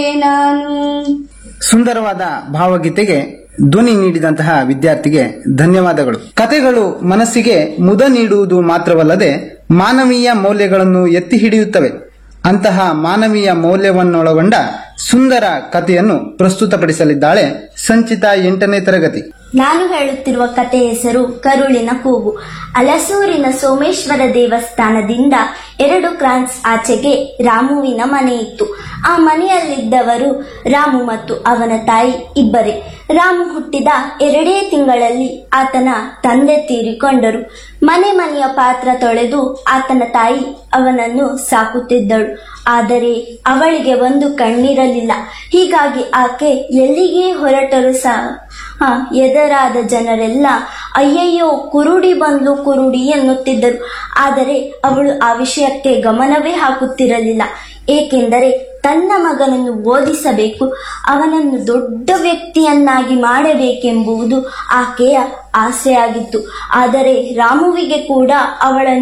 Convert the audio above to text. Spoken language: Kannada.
ನಾನು ಸುಂದರವಾದ ಭಾವಗೀತೆಗೆ ಧ್ವನಿ ನೀಡಿದಂತಹ ವಿದ್ಯಾರ್ಥಿಗೆ ಧನ್ಯವಾದಗಳು ಕತೆಗಳು ಮನಸ್ಸಿಗೆ ಮುದ ನೀಡುವುದು ಮಾತ್ರವಲ್ಲದೆ ಮಾನವೀಯ ಮೌಲ್ಯಗಳನ್ನು ಎತ್ತಿ ಹಿಡಿಯುತ್ತವೆ ಅಂತಹ ಮಾನವೀಯ ಮೌಲ್ಯವನ್ನೊಳಗೊಂಡ ಸುಂದರ ಕಥೆಯನ್ನು ಪ್ರಸ್ತುತಪಡಿಸಲಿದ್ದಾಳೆ ಸಂಚಿತ ಎಂಟನೇ ತರಗತಿ ನಾನು ಹೇಳುತ್ತಿರುವ ಕತೆ ಹೆಸರು ಕರುಳಿನ ಕೂಗು ಅಲಸೂರಿನ ಸೋಮೇಶ್ವರ ದೇವಸ್ಥಾನದಿಂದ ಎರಡು ಕ್ರಾನ್ಸ್ ಆಚೆಗೆ ರಾಮುವಿನ ಮನೆ ಇತ್ತು ಆ ಮನೆಯಲ್ಲಿದ್ದವರು ರಾಮು ಮತ್ತು ಅವನ ತಾಯಿ ಇಬ್ಬರೇ ರಾಮು ಹುಟ್ಟಿದ ಎರಡೇ ತಿಂಗಳಲ್ಲಿ ಆತನ ತಂದೆ ತೀರಿಕೊಂಡರು ಮನೆ ಮನೆಯ ಪಾತ್ರ ತೊಳೆದು ಆತನ ತಾಯಿ ಅವನನ್ನು ಸಾಕುತ್ತಿದ್ದಳು ಆದರೆ ಅವಳಿಗೆ ಒಂದು ಕಣ್ಣಿರಲಿಲ್ಲ ಹೀಗಾಗಿ ಆಕೆ ಎಲ್ಲಿಗೆ ಹೊರಟರು ಸಹ ಹ, ಎದರಾದ ಜನರೆಲ್ಲ ಅಯ್ಯಯ್ಯೋ ಕುರುಡಿ ಬಂದ್ಲು ಕುರುಡಿ ಎನ್ನುತ್ತಿದ್ದರು ಆದರೆ ಅವಳು ಆ ವಿಷಯಕ್ಕೆ ಗಮನವೇ ಹಾಕುತ್ತಿರಲಿಲ್ಲ ಏಕೆಂದರೆ ತನ್ನ ಮಗನನ್ನು ಓದಿಸಬೇಕು ಅವನನ್ನು ದೊಡ್ಡ ವ್ಯಕ್ತಿಯನ್ನಾಗಿ ಮಾಡಬೇಕೆಂಬುದು ಆಕೆಯ ಆಸೆಯಾಗಿತ್ತು ಆದರೆ ರಾಮುವಿಗೆ ಕೂಡ ಅವಳನ್ನು